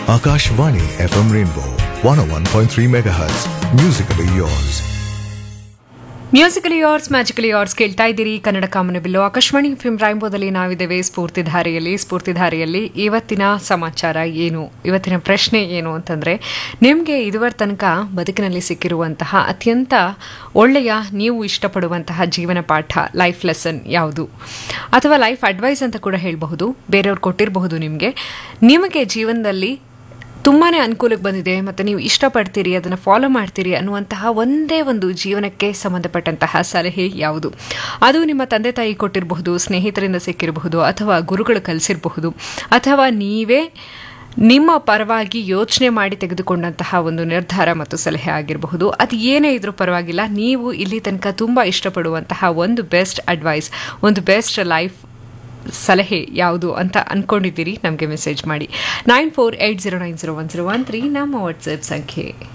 Akashvani FM Rainbow 101.3 MHz. Musically yours. Musically yours magically yours ಕೇಳ್ತಾ ಇದ್ದೀರಿ ಕನ್ನಡ ಕಾಮನ bill Akashvani film ರಾಯಂಬೋದಲ್ಲಿ ನಾವಿದ್ದೇವೆ ಸ್ಫೂರ್ತಿಧಾರೆಯಲ್ಲಿ ಸ್ಫೂರ್ತಿಧಾರೆಯಲ್ಲಿ ಇವತ್ತಿನ ಸಮಾಚಾರ ಏನು ಇವತ್ತಿನ ಪ್ರಶ್ನೆ ಏನು ಅಂತಂದ್ರೆ ನಿಮಗೆ ಇದುವರ ತನಕ ಬದುಕಿನಲ್ಲಿ ಸಿಕ್ಕಿರುವಂತಹ ಅತ್ಯಂತ ಒಳ್ಳೆಯ ನೀವು ಇಷ್ಟಪಡುವಂತಹ ಜೀವನ ಪಾಠ ಲೈಫ್ ಲೆಸನ್ ಯಾವುದು ಅಥವಾ ಲೈಫ್ ಅಡ್ವೈಸ್ ಅಂತ ಕೂಡ ಹೇಳಬಹುದು ಬೇರೆಯವ್ರು ಕೊಟ್ಟಿರಬಹುದು ನಿಮಗೆ ನಿಮಗೆ ಜೀವನದಲ್ಲಿ ತುಂಬಾ ಅನುಕೂಲಕ್ಕೆ ಬಂದಿದೆ ಮತ್ತು ನೀವು ಇಷ್ಟಪಡ್ತೀರಿ ಅದನ್ನು ಫಾಲೋ ಮಾಡ್ತೀರಿ ಅನ್ನುವಂತಹ ಒಂದೇ ಒಂದು ಜೀವನಕ್ಕೆ ಸಂಬಂಧಪಟ್ಟಂತಹ ಸಲಹೆ ಯಾವುದು ಅದು ನಿಮ್ಮ ತಂದೆ ತಾಯಿ ಕೊಟ್ಟಿರಬಹುದು ಸ್ನೇಹಿತರಿಂದ ಸಿಕ್ಕಿರಬಹುದು ಅಥವಾ ಗುರುಗಳು ಕಲಿಸಿರಬಹುದು ಅಥವಾ ನೀವೇ ನಿಮ್ಮ ಪರವಾಗಿ ಯೋಚನೆ ಮಾಡಿ ತೆಗೆದುಕೊಂಡಂತಹ ಒಂದು ನಿರ್ಧಾರ ಮತ್ತು ಸಲಹೆ ಆಗಿರಬಹುದು ಅದು ಏನೇ ಇದ್ರೂ ಪರವಾಗಿಲ್ಲ ನೀವು ಇಲ್ಲಿ ತನಕ ತುಂಬ ಇಷ್ಟಪಡುವಂತಹ ಒಂದು ಬೆಸ್ಟ್ ಅಡ್ವೈಸ್ ಒಂದು ಬೆಸ್ಟ್ ಲೈಫ್ ಸಲಹೆ ಯಾವುದು ಅಂತ ಅಂದ್ಕೊಂಡಿದ್ದೀರಿ ನಮಗೆ ಮೆಸೇಜ್ ಮಾಡಿ nine four eight zero nine zero one zero one three ನಮ್ಮ ವಾಟ್ಸಪ್ ಸಂಖ್ಯೆ